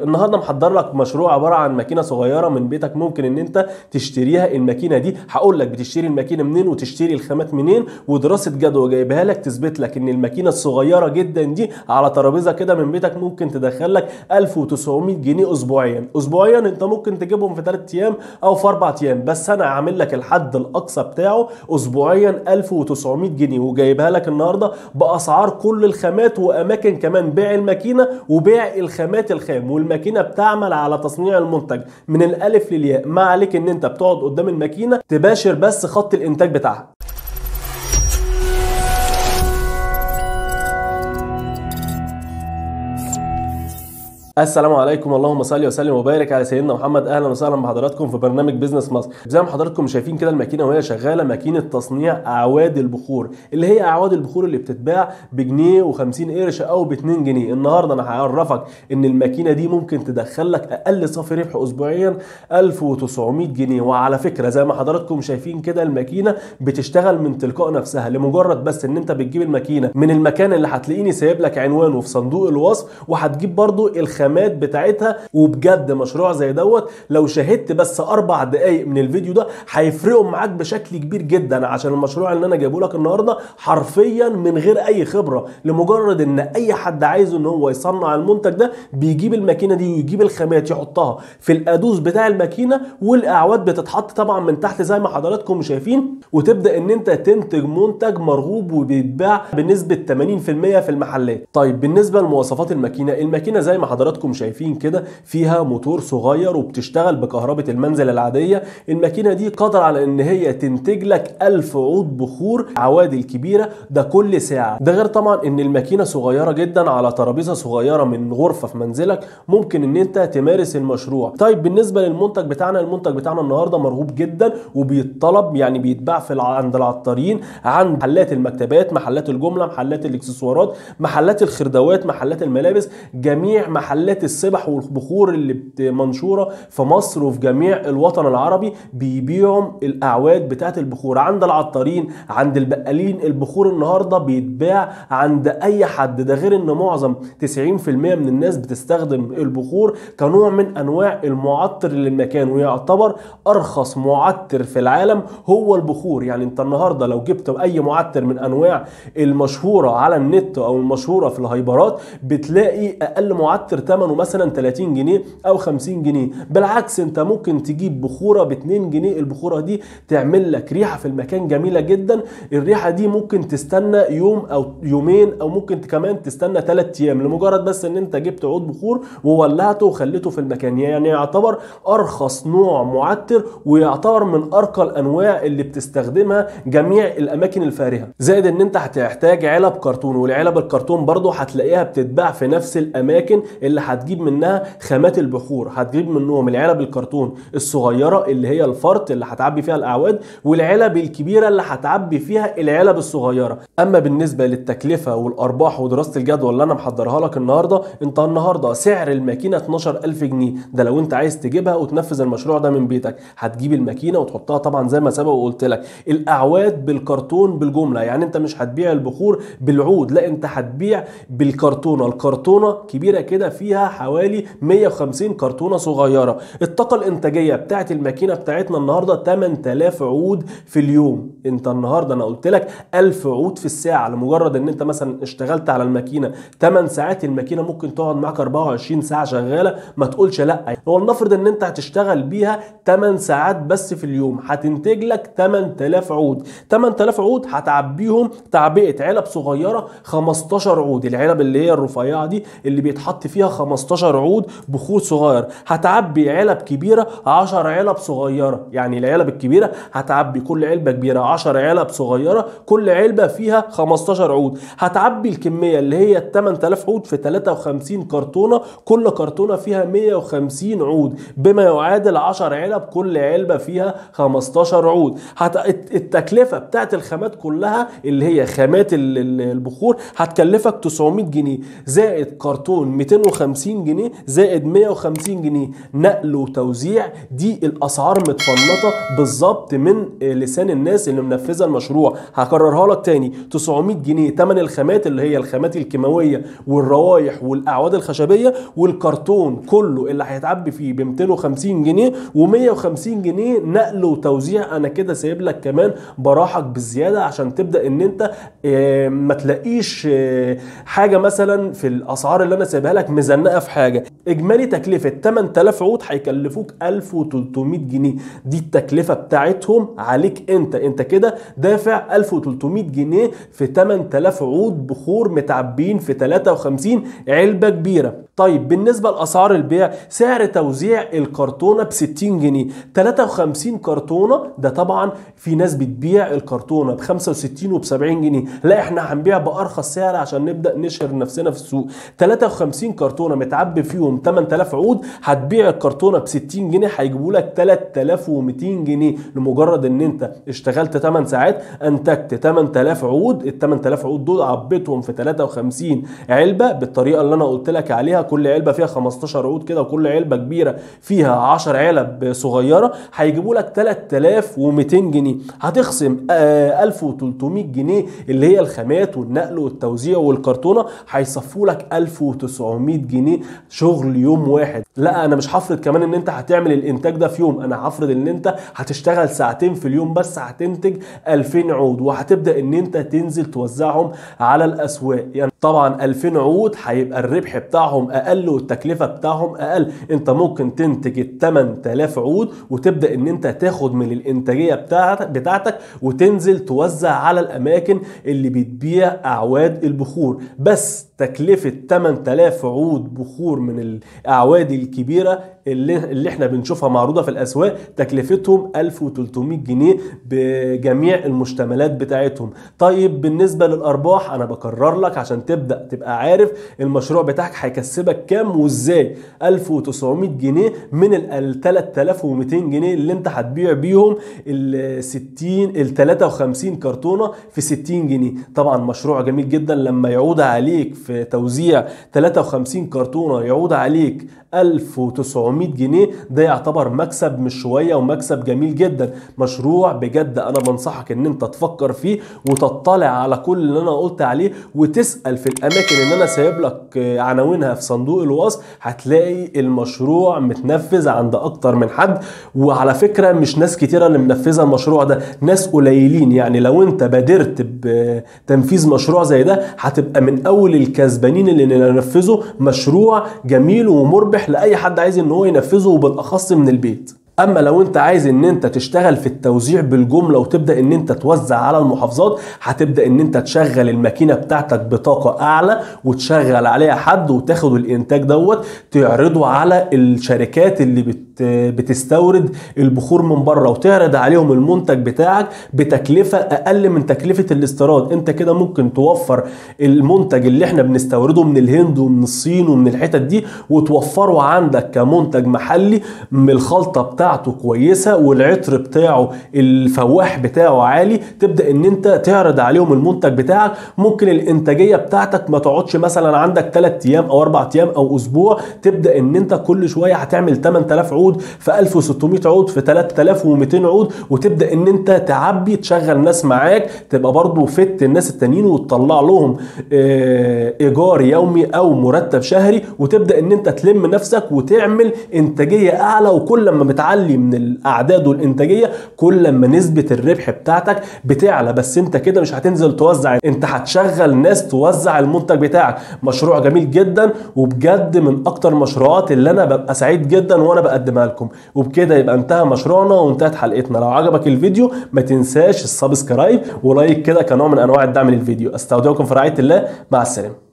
النهارده محضر لك مشروع عباره عن ماكينه صغيره من بيتك ممكن ان انت تشتريها الماكينه دي هقول لك بتشتري الماكينه منين وتشتري الخامات منين ودراسه جدوى جايبها لك تثبت لك ان الماكينه الصغيره جدا دي على ترابيزه كده من بيتك ممكن تدخل لك 1900 جنيه اسبوعيا اسبوعيا انت ممكن تجيبهم في 3 ايام او في 4 ايام بس انا عامل لك الحد الاقصى بتاعه اسبوعيا 1900 جنيه وجايبها لك النهارده باسعار كل الخامات واماكن كمان بيع الماكينه وبيع الخامات الخام والماكينه بتعمل على تصنيع المنتج من الالف للياء ما عليك ان انت بتقعد قدام الماكينه تباشر بس خط الانتاج بتاعها السلام عليكم اللهم صل وسلم وبارك على سيدنا محمد اهلا وسهلا بحضراتكم في برنامج بيزنس مصر زي ما حضراتكم شايفين كده الماكينه وهي شغاله ماكينه تصنيع اعواد البخور اللي هي اعواد البخور اللي بتتباع بجنيه و50 قرش او ب 2 جنيه النهارده انا هعرفك ان الماكينه دي ممكن تدخل لك اقل صافي ربح اسبوعيا 1900 جنيه وعلى فكره زي ما حضراتكم شايفين كده الماكينه بتشتغل من تلقاء نفسها لمجرد بس ان انت بتجيب الماكينه من المكان اللي هتلاقيني سايب لك عنوانه في صندوق الوصف وهتجيب برضو الخ الخامات بتاعتها وبجد مشروع زي دوت لو شاهدت بس اربع دقايق من الفيديو ده هيفرقوا معاك بشكل كبير جدا عشان المشروع اللي انا جايبه لك النهارده حرفيا من غير اي خبره لمجرد ان اي حد عايز ان هو يصنع المنتج ده بيجيب الماكينه دي ويجيب الخامات يحطها في الادوس بتاع الماكينه والاعواد بتتحط طبعا من تحت زي ما حضراتكم شايفين وتبدا ان انت تنتج منتج مرغوب وبيتباع بنسبه 80% في المحلات طيب بالنسبه لمواصفات الماكينه الماكينه زي ما حضراتكم حضراتكم شايفين كده فيها موتور صغير وبتشتغل بكهرباء المنزل العادية الماكينة دي قادرة على ان هي تنتج لك 1000 عود بخور عوادل كبيرة ده كل ساعة ده غير طبعا ان الماكينة صغيرة جدا على ترابيزة صغيرة من غرفة في منزلك ممكن ان انت تمارس المشروع طيب بالنسبة للمنتج بتاعنا المنتج بتاعنا النهاردة مرغوب جدا وبيتطلب يعني بيتباع في عند العطارين عند محلات المكتبات محلات الجملة محلات الاكسسوارات محلات الخردوات محلات الملابس جميع محلات محلات السبح والبخور اللي منشوره في مصر وفي جميع الوطن العربي بيبيعوا الاعواد بتاعت البخور عند العطارين عند البقالين البخور النهارده بيتباع عند اي حد ده غير ان معظم 90% من الناس بتستخدم البخور كنوع من انواع المعطر للمكان ويعتبر ارخص معطر في العالم هو البخور يعني انت النهارده لو جبت اي معطر من انواع المشهوره على النت او المشهوره في الهايبرات بتلاقي اقل معطر ثمنه مثلا 30 جنيه او 50 جنيه بالعكس انت ممكن تجيب بخوره ب 2 جنيه البخوره دي تعمل لك ريحه في المكان جميله جدا الريحه دي ممكن تستنى يوم او يومين او ممكن كمان تستنى 3 ايام لمجرد بس ان انت جبت عود بخور وولعته وخليته في المكان يعني يعتبر ارخص نوع معطر ويعتبر من ارقى الانواع اللي بتستخدمها جميع الاماكن الفارهه زائد ان انت هتحتاج علب كرتون والعلب الكرتون برضه هتلاقيها بتتباع في نفس الاماكن اللي هتجيب منها خامات البخور هتجيب منهم العلب الكرتون الصغيره اللي هي الفرط اللي هتعبي فيها الاعواد والعلب الكبيره اللي هتعبي فيها العلب الصغيره اما بالنسبه للتكلفه والارباح ودراسه الجدوى اللي انا محضرها لك النهارده انت النهارده سعر الماكينه 12000 جنيه ده لو انت عايز تجيبها وتنفذ المشروع ده من بيتك هتجيب الماكينه وتحطها طبعا زي ما سبق وقلت لك الاعواد بالكرتون بالجمله يعني انت مش هتبيع البخور بالعود لا انت هتبيع بالكرتونه الكرتونه كبيره كده فيها حوالي 150 كرتونه صغيره الطاقه الانتاجيه بتاعت الماكينه بتاعتنا النهارده 8000 عود في اليوم انت النهارده انا قلت لك 1000 عود في الساعه لمجرد ان انت مثلا اشتغلت على الماكينه 8 ساعات الماكينه ممكن تقعد معاك 24 ساعه شغاله ما تقولش لا هو لنفرض ان انت هتشتغل بيها 8 ساعات بس في اليوم هتنتج لك 8000 عود 8000 عود هتعبيهم تعبئه علب صغيره 15 عود العلب اللي هي الرفيعه دي اللي بيتحط فيها 15 عود بخور صغير هتعبي علب كبيره 10 علب صغيره يعني العلب الكبيره هتعبي كل علبه كبيره 10 علب صغيره كل علبه فيها 15 عود هتعبي الكميه اللي هي 8000 عود في 53 كرتونه كل كرتونه فيها 150 عود بما يعادل 10 علب كل علبه فيها 15 عود هت... التكلفه بتاعت الخامات كلها اللي هي خامات البخور هتكلفك 900 جنيه زائد كرتون 250 150 جنيه زائد 150 جنيه نقل وتوزيع دي الاسعار متفنطه بالظبط من لسان الناس اللي منفذه المشروع هكررها لك تاني 900 جنيه ثمن الخامات اللي هي الخامات الكيماويه والروايح والاعواد الخشبيه والكرتون كله اللي هيتعبي فيه ب 250 جنيه و150 جنيه نقل وتوزيع انا كده سايب لك كمان براحك بالزياده عشان تبدا ان انت آه، ما تلاقيش آه، حاجه مثلا في الاسعار اللي انا سايبها لك مزنقه في حاجه اجمالي تكلفه 8000 عود هيكلفوك 1300 جنيه دي التكلفه بتاعتهم عليك انت انت كده دافع 1300 جنيه في 8000 عود بخور متعبين في 53 علبه كبيره طيب بالنسبه لاسعار البيع سعر توزيع الكرتونه ب 60 جنيه 53 كرتونه ده طبعا في ناس بتبيع الكرتونه ب 65 وب 70 جنيه لا احنا هنبيع بارخص سعر عشان نبدا نشهر نفسنا في السوق 53 كرتونه متعبي فيهم 8000 عود هتبيع الكرتونه ب 60 جنيه هيجيبوا لك 3200 جنيه لمجرد ان انت اشتغلت 8 ساعات انتجت 8000 عود ال 8000 عود دول عبيتهم في 53 علبه بالطريقه اللي انا قلت لك عليها كل علبه فيها 15 عود كده وكل علبه كبيره فيها 10 علب صغيره هيجيبوا لك 3200 جنيه هتخصم آه 1300 جنيه اللي هي الخامات والنقل والتوزيع والكرتونه هيصفوا لك 1900 جنيه شغل يوم واحد لا انا مش هفرض كمان ان انت هتعمل الانتاج ده في يوم انا هفرض ان انت هتشتغل ساعتين في اليوم بس هتنتج 2000 عود وهتبدا ان انت تنزل توزعهم على الاسواق يعني طبعا 2000 عود هيبقى الربح بتاعهم اقل والتكلفه بتاعهم اقل انت ممكن تنتج ال 8000 عود وتبدا ان انت تاخد من الانتاجيه بتاعتك بتاعتك وتنزل توزع على الاماكن اللي بتبيع اعواد البخور بس تكلفه 8000 عود بخور من الاعواد الكبيره اللي, اللي احنا بنشوفها معروضه في الاسواق تكلفتهم 1300 جنيه بجميع المشتملات بتاعتهم طيب بالنسبه للارباح انا بكرر لك عشان تبدا تبقى عارف المشروع بتاعك هيكسبك كام وازاي 1900 جنيه من ال 3200 جنيه اللي انت هتبيع بيهم ال 60 ال 53 كرتونه في 60 جنيه طبعا مشروع جميل جدا لما يعود عليك في توزيع 53 كرتونه يعود عليك 1900 جنيه ده يعتبر مكسب مش شويه ومكسب جميل جدا مشروع بجد انا بنصحك ان انت تفكر فيه وتطلع على كل اللي انا قلت عليه وتسال في الاماكن اللي انا سايب لك عناوينها في صندوق الوصف هتلاقي المشروع متنفذ عند اكتر من حد وعلى فكره مش ناس كتيره اللي منفذه المشروع ده ناس قليلين يعني لو انت بادرت بتنفيذ مشروع زي ده هتبقى من اول الكسبانين اللي ننفذوا مشروع جميل ومربح لاي حد عايز ان هو ينفذه وبالاخص من البيت اما لو انت عايز ان انت تشتغل في التوزيع بالجمله وتبدا ان انت توزع على المحافظات هتبدا ان انت تشغل الماكينه بتاعتك بطاقه اعلى وتشغل عليها حد وتاخد الانتاج دوت تعرضه على الشركات اللي بت بتستورد البخور من بره وتعرض عليهم المنتج بتاعك بتكلفه اقل من تكلفه الاستيراد انت كده ممكن توفر المنتج اللي احنا بنستورده من الهند ومن الصين ومن الحتت دي وتوفره عندك كمنتج محلي من الخلطه بتاعته كويسه والعطر بتاعه الفواح بتاعه عالي تبدا ان انت تعرض عليهم المنتج بتاعك ممكن الانتاجيه بتاعتك ما تقعدش مثلا عندك 3 ايام او 4 ايام او اسبوع تبدا ان انت كل شويه هتعمل 8000 عود في 1600 عود في 3200 عود وتبدا ان انت تعبي تشغل ناس معاك تبقى برضو فت الناس التانيين وتطلع لهم ايجار يومي او مرتب شهري وتبدا ان انت تلم نفسك وتعمل انتاجيه اعلى وكل ما بتعلي من الاعداد والانتاجيه كل ما نسبه الربح بتاعتك بتعلى بس انت كده مش هتنزل توزع انت هتشغل ناس توزع المنتج بتاعك مشروع جميل جدا وبجد من اكتر المشروعات اللي انا ببقى سعيد جدا وانا بقدمها لكم وبكده يبقى انتهى مشروعنا وانتهت حلقتنا لو عجبك الفيديو ما تنساش السبسكرايب ولايك كده كنوع من انواع الدعم للفيديو استودعكم في رعايه الله مع السلامه